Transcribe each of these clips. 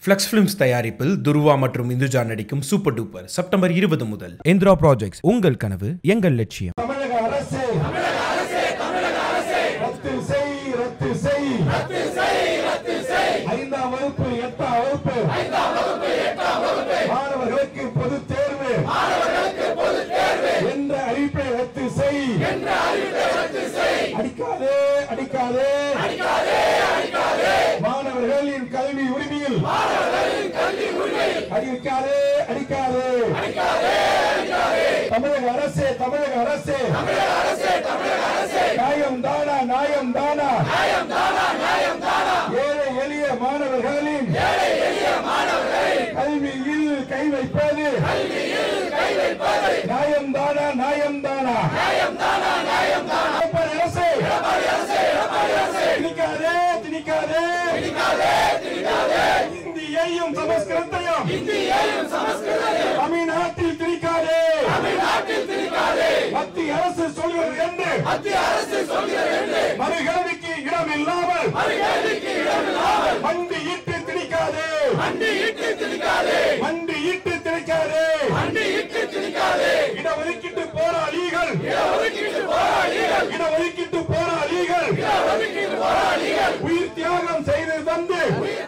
Flux films தயாரிப்பில் துருவா மற்றும் இந்துஜா நடிக்கும் சூப்பர் டூப்பர் செப்டம்பர் இருபது முதல் இந்திரா ப்ராஜெக்ட்ஸ் உங்கள் கனவு எங்கள் லட்சியம் தமிழக அரசு ரத்து செய் ரத்து செய் ஐந்தாம் வகுப்பு எட்டாம் வகுப்பு மாணவர்களுக்கு பொது தேர்வு என்ற அறிவிப்பை ரத்து செய் அடிக்காதே அடிக்காதே மாணவர்களின் கல்வி உரிமையில் அடிக்காதே அடிக்காதே தமிழக அரசே தமிழக அரசே நியாயம் தானா நியாயம் தானா ஏழை எளிய மாணவர்களின் கல்வியில் கை வைப்பது நியாயம் தானா நியாயம் தானா எடப்பாடி அரசே திணிக்காதே திணிக்காதே இந்தியையும் சமஸ்கிருதத்தையும் தமிழ்நாட்டில் திணிக்காதே மத்திய அரசு சொல்கிறது என்று மறுகல்விக்கு இடம் இல்லாமல் மண்டி இட்டு திணிக்காதே மண்டி இட்டு திணிக்காதே இடஒதுக்கீட்டு போராளிகள் இடஒதுக்கீட்டு போராளிகள் உயிர் தியாகம் செய்து தந்து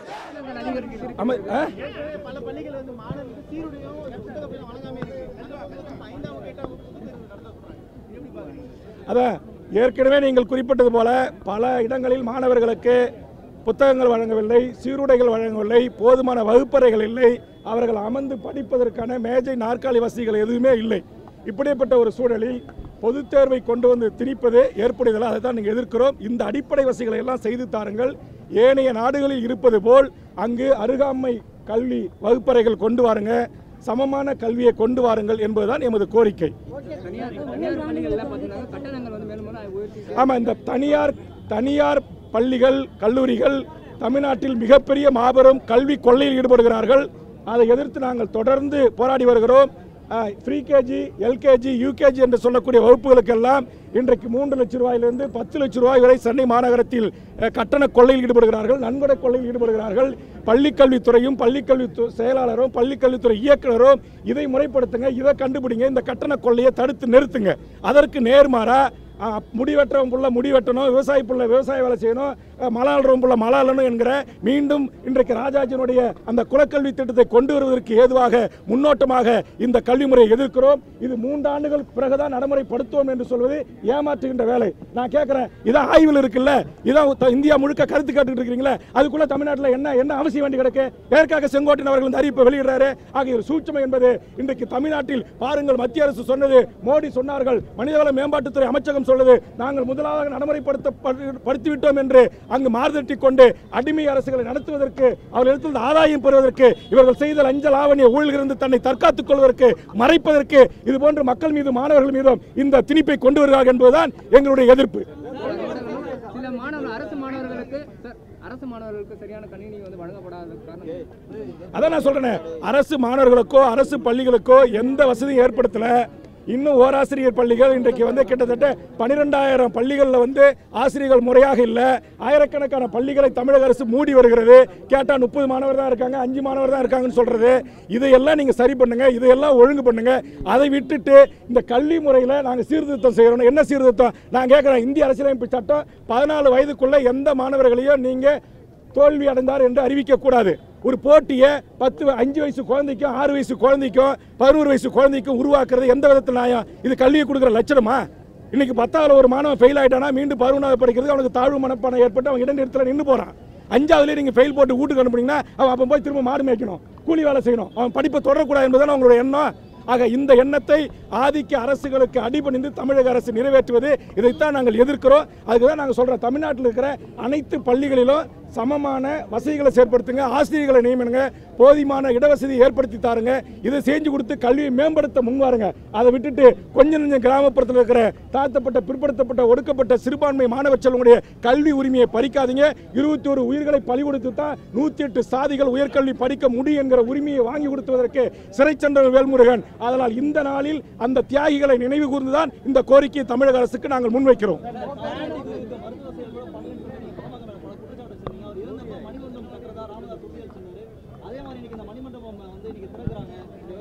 அமை- ஆ? பல பள்ளிகள் வந்து மாணவர்களுக்கு சீருடையும் புத்தகப்பையும் வழங்காம இருக்கு ரெண்டாவது ஐந்தாம் வகுப்பு எட்டாம் வகுப்பு புத்தக தேர்வு நடத்த சொல்றாங்க இது எப்படி பாக்குறீங்க அதான் ஏற்கனவே நீங்கள் குறிப்பிட்டது போல பல இடங்களில் மாணவர்களுக்கு புத்தகங்கள் வழங்கவில்லை சீருடைகள் வழங்கவில்லை போதுமான வகுப்பறைகள் இல்லை அவர்கள் அமர்ந்து படிப்பதற்கான மேஜை நாற்காலி வசதிகள் எதுவுமே இல்லை இப்படிப்பட்ட ஒரு சூழலில் பொதுத் தேர்வை கொண்டு வந்து திணிப்பது ஏற்படுதல் அதை தான் நீங்கள் எதிர்க்கிறோம் இந்த அடிப்படை வசதிகளை எல்லாம் செய்து தாருங்கள் ஏனைய நாடுகளில் இருப்பது போல் அங்கு அருகாமை கல்வி வகுப்பறைகள் கொண்டு வாருங்க சமமான கல்வியை கொண்டு வாருங்கள் என்பதுதான் எமது கோரிக்கை தனியார் தனியார் பள்ளிகள் எல்லாம் பார்த்தீங்கன்னா கட்டணங்கள் வந்து மேலும் மேலும் உயர்த்தி ஆமாம் இந்த தனியார் தனியார் பள்ளிகள் கல்லூரிகள் தமிழ்நாட்டில் மிகப்பெரிய மாபெரும் கல்வி கொள்ளையில் ஈடுபடுகிறார்கள் அதை எதிர்த்து நாங்கள் தொடர்ந்து போராடி வருகிறோம் ஃப்ரீ கேஜி எல்கேஜி யூகேஜி என்று சொல்லக்கூடிய வகுப்புகளுக்கெல்லாம் இன்றைக்கு மூன்று லட்சம் ரூபாயிலிருந்து பத்து லட்சம் ரூபாய் வரை சென்னை மாநகரத்தில் அஹ், கட்டண கொள்ளையில் ஈடுபடுகிறார்கள் நன்கொடை கொள்ளையில் ஈடுபடுகிறார்கள் பள்ளிக்கல்வித்துறையும் பள்ளிக்கல்வி து- செயலாளரும் பள்ளிக்கல்வித்துறை இயக்குனரும் இதை முறைப்படுத்துங்க இதை கண்டுபிடிங்க இந்த கட்டண கொள்ளையை தடுத்து நிறுத்துங்க அதற்கு நேர்மாறா ஆ, முடி வெட்டுறவன் புள்ள முடி வெட்டணும் விவசாயி புள்ள விவசாய வேலை செய்யணும் அஹ், மலை அள்ளுறவன் புள்ள மலை அள்ளணும் என்கிற மீண்டும் இன்றைக்கு ராஜாஜினுடைய அந்த குலக்கல்வி திட்டத்தை கொண்டு வருவதற்கு ஏதுவாக முன்னோட்டமாக இந்த கல்வி முறையை எதிர்க்கிறோம் இது மூன்று ஆண்டுகள் பிறகுதான் நடைமுறைப்படுத்துவோம் என்று சொல்வது ஏமாற்றுகின்ற வேலை நான் கேட்கிறேன் இதான் ஆய்வில் இருக்குல்ல இதான் த- இந்தியா முழுக்க கருத்து கேட்டுட்டு இருக்கீங்களா அதுக்குள்ள தமிழ்நாட்டில் என்ன என்ன அவசியம் வேண்டி கிடக்கு எதற்காக செங்கோட்டையன் அவர்கள் இந்த அறிவிப்பை வெளியிடுறாரு ஆகிய ஒரு சூட்சம் என்பது இன்றைக்கு தமிழ்நாட்டில் பாருங்கள் மத்திய அரசு சொன்னது மோடி சொன்னார்கள் மனிதவள மேம்பாட்டுத்துறை அமைச்சகம் சொல்லுது நாங்கள் முதலாவது நடைமுறைப்படுத்த படு- படுத்திவிட்டோம் என்று அங்கு மாறுதட்டி கொண்டு அடிமை அரசுகளை நடத்துவதற்கு அவர்களிடத்தில் ஆதாயம் பெறுவதற்கு இவர்கள் செய்த லஞ்ச லாவணிய ஊழலிருந்து தன்னை தற்காத்துக் கொள்வதற்கு மறைப்பதற்கு இது போன்ற மக்கள் மீது மாணவர்கள் மீதும் இந்த திணிப்பை கொண்டு வருகிறார்கள் என்பதுதான் எங்களுடைய எதிர்ப்பு சில மாணவர்கள் அரசு மாணவர்களுக்கு சார் அரசு மாணவர்களுக்கு சரியான கணினி வந்து வழங்கப்படாத காரணம் அதான் நான் சொல்றேனே அரசு மாணவர்களுக்கோ அரசு பள்ளிகளுக்கோ எந்த வசதியும் ஏற்படுத்தல இன்னும் ஓராசிரியர் பள்ளிகள் இன்றைக்கு வந்து கிட்டத்தட்ட பன்னிரெண்டாயிரம் பள்ளிகளில் வந்து ஆசிரியர்கள் முறையாக இல்லை ஆயிரக்கணக்கான பள்ளிகளை தமிழக அரசு மூடி வருகிறது கேட்டால் முப்பது மாணவர் தான் இருக்காங்க அஞ்சு மாணவர் தான் இருக்காங்கன்னு சொல்றது இதையெல்லாம் நீங்கள் சரி பண்ணுங்க இதையெல்லாம் ஒழுங்கு பண்ணுங்க அதை விட்டுட்டு இந்த கல்வி முறையில் நாங்கள் சீர்திருத்தம் செய்யணும் என்ன சீர்திருத்தம் நான் கேட்குறேன் இந்திய அரசியலமைப்பு சட்டம் பதினாலு வயதுக்குள்ள எந்த மாணவர்களையும் நீங்கள் தோல்வி அடைந்தார் என்று அறிவிக்கக்கூடாது ஒரு போட்டியை பத்து வ- அஞ்சு வயசு குழந்தைக்கும் ஆறு வயசு குழந்தைக்கும் பதினோரு வயசு குழந்தைக்கும் உருவாக்குறது எந்த விதத்தில் நியாயம் இது கல்வியை கொடுக்குற லட்சணமா இன்னைக்கு பத்தாவது ஒரு மாணவன் ஃபெயில் ஆயிட்டானா மீண்டும் பதினொன்றாவது படிக்கிறது அவனுக்கு தாழ்வு மனப்பானம் ஏற்பட்டு அவன் இடைநிறுத்தல நின்று போறான் அஞ்சாவதுலேயே நீங்கள் ஃபெயில் போட்டு வீட்டுக்கு அனுப்புனீங்கன்னா அவன் அப்போ போய் திரும்ப மாடு மேய்க்கணும் கூலி வேலை செய்யணும் அவன் படிப்பை தொடரக்கூடாது என்பதுதான் அவங்களோட எண்ணம் ஆக இந்த எண்ணத்தை ஆதிக்க அரசுகளுக்கு அடிபணிந்து தமிழக அரசு நிறைவேற்றுவது இதைத்தான் நாங்கள் எதிர்க்கிறோம் அதுக்கு தான் நாங்கள் சொல்கிறோம் தமிழ்நாட்டில் இருக்கிற அனைத்து பள்ளிகளிலும் சமமான வசதிகளை ஏற்படுத்துங்க ஆசிரியர்களை நியமனுங்க போதுமான இடவசதி ஏற்படுத்தி தாருங்க இதை செஞ்சு கொடுத்து கல்வியை மேம்படுத்த முன்வாருங்க அதை விட்டுட்டு கொஞ்சம் கொஞ்சம் கிராமப்புறத்தில் இருக்கிற தாழ்த்தப்பட்ட பிற்படுத்தப்பட்ட ஒடுக்கப்பட்ட சிறுபான்மை மாணவ செல்வங்களுடைய கல்வி உரிமையை பறிக்காதீங்க இருபத்தி ஒரு உயிர்களை பலி கொடுத்து தான் நூற்றி எட்டு சாதிகள் உயர்கல்வி படிக்க முடியும் என்கிற உரிமையை வாங்கி கொடுத்துவதற்கு சிறை சென்றவர் வேல்முருகன் அதனால் இந்த நாளில் அந்த தியாகிகளை நினைவு கூர்ந்துதான் இந்த கோரிக்கையை தமிழக அரசுக்கு நாங்கள் முன்வைக்கிறோம் அதே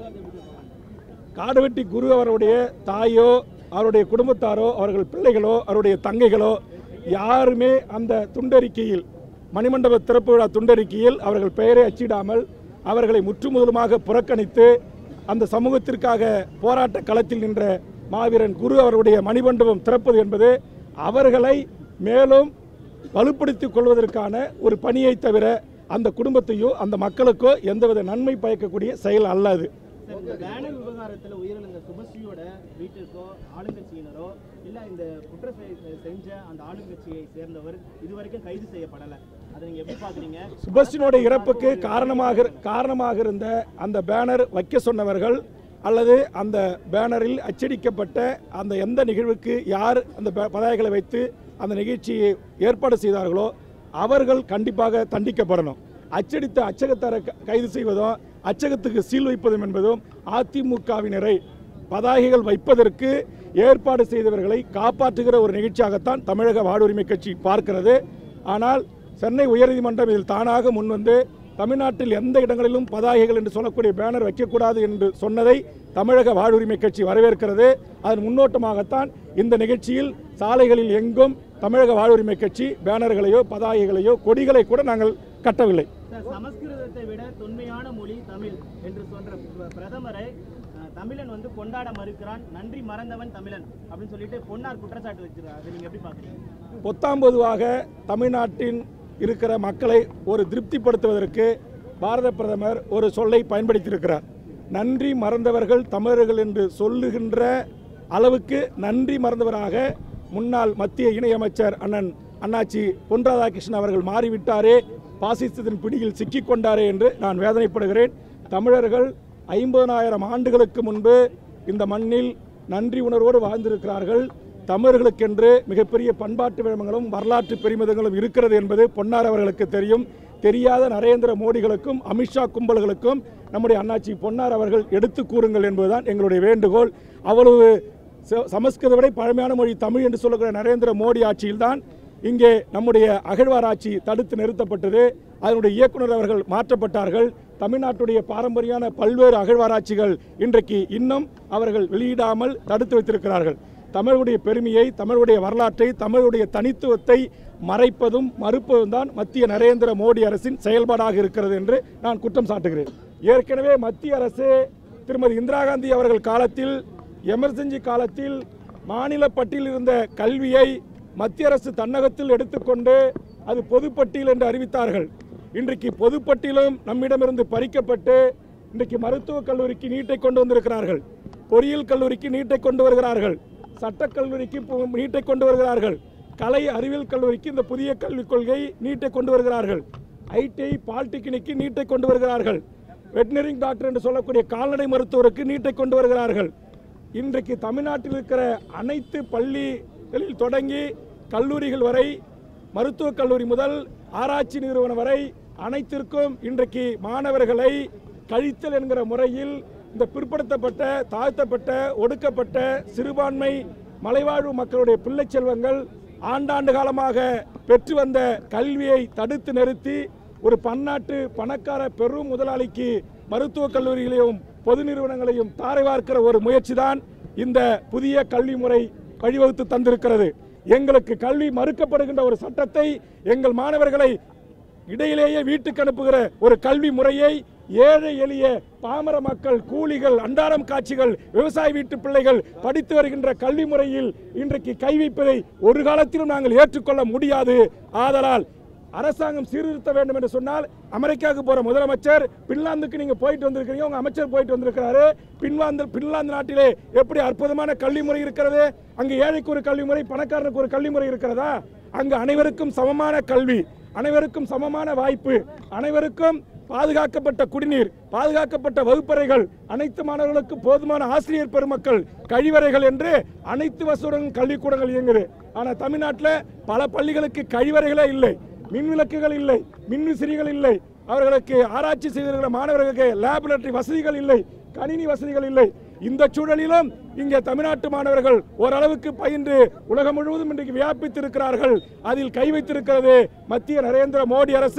காடுவெட்டி குரு அவருடைய தாயோ அவருடைய குடும்பத்தாரோ அவர்கள் பிள்ளைகளோ அவருடைய தங்கைகளோ யாருமே அந்த துண்டறிக்கையில் மணிமண்டப திறப்பு விழா துண்டறிக்கையில் அவர்கள் பெயரை அச்சிடாமல் அவர்களை முற்றுமுதலுமாக புறக்கணித்து அந்த சமூகத்திற்காக போராட்ட களத்தில் நின்ற மாவீரன் குரு அவருடைய மணிமண்டபம் திறப்பது என்பது அவர்களை மேலும் வலுப்படுத்திக் கொள்வதற்கான ஒரு பணியை தவிர அந்த குடும்பத்தையோ அந்த மக்களுக்கோ எந்தவித நன்மை பயக்கக்கூடிய செயல் அல்ல அது சார், இந்த பேனர் விவகாரத்தில் உயிரிழந்த சுபஸ்ரீயோட வீட்டிற்கோ ஆளுங்கட்சியினரோ இல்ல இந்த குற்ற செ- செஞ்ச அந்த ஆளுங்கட்சியை சேர்ந்தவர் இதுவரைக்கும் கைது செய்யப்படலை அதை நீங்க எப்படி பாக்குறீங்க சுபஸ்டினுடைய இறப்புக்கு காரணமாக காரணமாக இருந்த அந்த பேனர் வைக்க சொன்னவர்கள் அல்லது அந்த பேனரில் அச்சடிக்கப்பட்ட அந்த எந்த நிகழ்வுக்கு யார் அந்த ப- பதாகைகளை வைத்து அந்த நிகழ்ச்சியை ஏற்பாடு செய்தார்களோ அவர்கள் கண்டிப்பாக தண்டிக்கப்படணும் அச்சடித்த அச்சகத்தாரை க- கைது செய்வதும் அச்சகத்துக்கு சீல் வைப்பதும் என்பதும் அதிமுகவினரை பதாகைகள் வைப்பதற்கு ஏற்பாடு செய்தவர்களை காப்பாற்றுகிற ஒரு நிகழ்ச்சியாகத்தான் தமிழக வாழ்வுரிமை கட்சி பார்க்கிறது ஆனால் சென்னை உயர்நீதிமன்றம் இதில் தானாக முன்வந்து தமிழ்நாட்டில் எந்த இடங்களிலும் பதாகைகள் என்று சொல்லக்கூடிய பேனர் வைக்கக்கூடாது என்று சொன்னதை தமிழக வாழ்வுரிமை கட்சி வரவேற்கிறது அதன் முன்னோட்டமாகத்தான் இந்த நிகழ்ச்சியில் சாலைகளில் எங்கும் தமிழக வாழ்வுரிமை கட்சி பேனர்களையோ பதாகைகளையோ கொடிகளை கூட நாங்கள் கட்டவில்லை சார் சமஸ்கிருதத்தை விட தொன்மையான மொழி தமிழ் என்று சொல்ற பிர- பிரதமரை அஹ், தமிழன் வந்து கொண்டாட மறுக்கிறான் நன்றி மறந்தவன் தமிழன் அப்படின்னு சொல்லிட்டு பொன்னார் குற்றச்சாட்டு வச்சிருக்காரு அதை நீங்க எப்படி பாக்குறீங்க பொத்தாம் பொதுவாக தமிழ்நாட்டின் இருக்கிற மக்களை ஒரு திருப்திப்படுத்துவதற்கு பாரத பிரதமர் ஒரு சொல்லை பயன்படுத்தியிருக்கிறார் நன்றி மறந்தவர்கள் தமிழர்கள் என்று சொல்லுகின்ற அளவுக்கு நன்றி மறந்தவராக முன்னாள் மத்திய இணையமைச்சர் அண்ணன் அண்ணாச்சி பொன் ராதாகிருஷ்ணன் அவர்கள் மாறிவிட்டாரே பாசிசத்தின் பிடியில் சிக்கிக்கொண்டாரே என்று நான் வேதனைப்படுகிறேன் தமிழர்கள் ஐம்பதனாயிரம் ஆண்டுகளுக்கு முன்பு இந்த மண்ணில் நன்றி உணர்வோடு வாழ்ந்திருக்கிறார்கள் தமிழர்களுக்கென்று மிகப்பெரிய பண்பாட்டு விழமங்களும் வரலாற்று பெருமிதங்களும் இருக்கிறது என்பது பொன்னார் அவர்களுக்கு தெரியும் தெரியாத நரேந்திர மோடிகளுக்கும் அமித்ஷா கும்பல்களுக்கும் நம்முடைய அண்ணாச்சி பொன்னார் அவர்கள் எடுத்து கூறுங்கள் என்பதுதான் எங்களுடைய வேண்டுகோள் அவ்வளவு ச- சமஸ்கிருத விட பழமையான மொழி தமிழ் என்று சொல்லக்கூடிய நரேந்திர மோடி ஆட்சியில்தான் இங்கே நம்முடைய அகழ்வாராய்ச்சி தடுத்து நிறுத்தப்பட்டது அதனுடைய இயக்குனர் அவர்கள் மாற்றப்பட்டார்கள் தமிழ்நாட்டுடைய பாரம்பரியான பல்வேறு அகழ்வாராய்ச்சிகள் இன்றைக்கு இன்னும் அவர்கள் வெளியிடாமல் தடுத்து வைத்திருக்கிறார்கள் தமிழுடைய பெருமையை தமிழுடைய வரலாற்றை தமிழுடைய தனித்துவத்தை மறைப்பதும் மறுப்பதும் தான் மத்திய நரேந்திர மோடி அரசின் செயல்பாடாக இருக்கிறது என்று நான் குற்றம் சாட்டுகிறேன் ஏற்கனவே மத்திய அரசு திருமதி இந்திரா காந்தி அவர்கள் காலத்தில் எமர்ஜென்சி காலத்தில் மாநில பட்டியலில் இருந்த கல்வியை மத்திய அரசு தன்னகத்தில் எடுத்துக்கொண்டு அது பொதுப்பட்டியல் என்று அறிவித்தார்கள் இன்றைக்கு பொதுப்பட்டியலும் நம்மிடமிருந்து பறிக்கப்பட்டு இன்றைக்கு மருத்துவக் கல்லூரிக்கு நீட்டை கொண்டு வந்திருக்கிறார்கள் பொறியியல் கல்லூரிக்கு நீட்டை கொண்டு வருகிறார்கள் சட்டக் கல்லூரிக்கு பு- நீட்டை கொண்டு வருகிறார்கள் கலை அறிவியல் கல்லூரிக்கு இந்த புதிய கல்விக் கொள்கை நீட்டை கொண்டு வருகிறார்கள் ஐடிஐ பாலிடெக்னிக்கு நீட்டை கொண்டு வருகிறார்கள் வெட்டினரி டாக்டர் என்று சொல்லக்கூடிய கால்நடை மருத்துவருக்கு நீட்டை கொண்டு வருகிறார்கள் இன்றைக்கு தமிழ்நாட்டில் இருக்கிற அனைத்து பள்ளிகளில் தொடங்கி கல்லூரிகள் வரை மருத்துவக் கல்லூரி முதல் ஆராய்ச்சி நிறுவனம் வரை அனைத்திற்கும் இன்றைக்கு மாணவர்களை கழித்தல் என்கிற முறையில் இந்த பிற்படுத்தப்பட்ட தாழ்த்தப்பட்ட ஒடுக்கப்பட்ட சிறுபான்மை மலைவாழ்வு மக்களுடைய பிள்ளை செல்வங்கள் ஆண்டாண்டு காலமாக பெற்று வந்த கல்வியை தடுத்து நிறுத்தி ஒரு பன்னாட்டு பணக்கார பெரும் முதலாளிக்கு மருத்துவக் கல்லூரிகளையும் பொது நிறுவனங்களையும் தாரை வார்க்கிற ஒரு முயற்சி தான் இந்த புதிய கல்வி முறை வழிவகுத்து தந்திருக்கிறது எங்களுக்கு கல்வி மறுக்கப்படுகின்ற ஒரு சட்டத்தை எங்கள் மாணவர்களை இடையிலேயே வீட்டுக்கு அனுப்புகிற ஒரு கல்வி முறையை ஏழை எளிய பாமர மக்கள் கூலிகள் அன்றாடம் காட்சிகள் விவசாய வீட்டு பிள்ளைகள் படித்து வருகின்ற கல்வி முறையில் இன்றைக்கு கை வைப்பதை ஒரு காலத்திலும் நாங்கள் ஏற்றுக்கொள்ள முடியாது ஆதலால் அரசாங்கம் சீர்திருத்த வேண்டும் என்று சொன்னால் அமெரிக்காவுக்கு போற முதலமைச்சர் பின்லாந்துக்கு நீங்க போயிட்டு வந்திருக்கிறீங்க உங்க அமைச்சர் போயிட்டு வந்திருக்கிறாரு பின்லாந்து பின்லாந்து நாட்டிலே எப்படி அற்புதமான கல்வி முறை இருக்கிறது அங்கு ஏழைக்கு ஒரு கல்வி முறை பணக்காரனுக்கு ஒரு கல்வி முறை இருக்கிறதா அங்கு அனைவருக்கும் சமமான கல்வி அனைவருக்கும் சமமான வாய்ப்பு அனைவருக்கும் பாதுகாக்கப்பட்ட குடிநீர் பாதுகாக்கப்பட்ட வகுப்பறைகள் அனைத்து மாணவர்களுக்கும் போதுமான ஆசிரியர் பெருமக்கள் கழிவறைகள் என்று அனைத்து வசதியுடன் கல்விக்கூடங்கள் இயங்குது ஆனால் தமிழ்நாட்டில் பல பள்ளிகளுக்கு கழிவறைகளே இல்லை மின் விளக்குகள் இல்லை மின்விசிறிகள் இல்லை அவர்களுக்கு ஆராய்ச்சி செய்திருக்கிற மாணவர்களுக்கு லேபரட்டரி வசதிகள் இல்லை கணினி வசதிகள் இல்லை இந்த சூழலிலும் இங்கே தமிழ்நாட்டு மாணவர்கள் ஓரளவுக்கு பயின்று உலகம் முழுவதும் இன்றைக்கு வியாபித்திருக்கிறார்கள் அதில் கை வைத்திருக்கிறது மத்திய நரேந்திர மோடி அரசு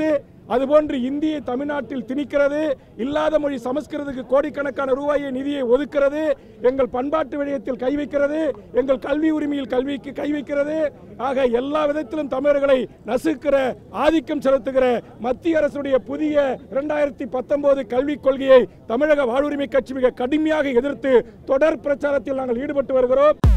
அதுபோன்று இந்தியை தமிழ்நாட்டில் திணிக்கிறது இல்லாத மொழி சமஸ்கிருதத்துக்கு கோடிக்கணக்கான ரூபாயை நிதியை ஒதுக்கிறது எங்கள் பண்பாட்டு விடயத்தில் கை வைக்கிறது எங்கள் கல்வி உரிமையில் கல்விக்கு கை வைக்கிறது ஆக எல்லா விதத்திலும் தமிழர்களை நசுக்கிற ஆதிக்கம் செலுத்துகிற மத்திய அரசுடைய புதிய இரண்டாயிரத்தி பத்தொன்பது கல்விக் கொள்கையை தமிழக வாழ்வுரிமை கட்சி மிக கடுமையாக எதிர்த்து தொடர் பிரச்சாரத்தில் நாங்கள் ஈடுபட்டு வருகிறோம்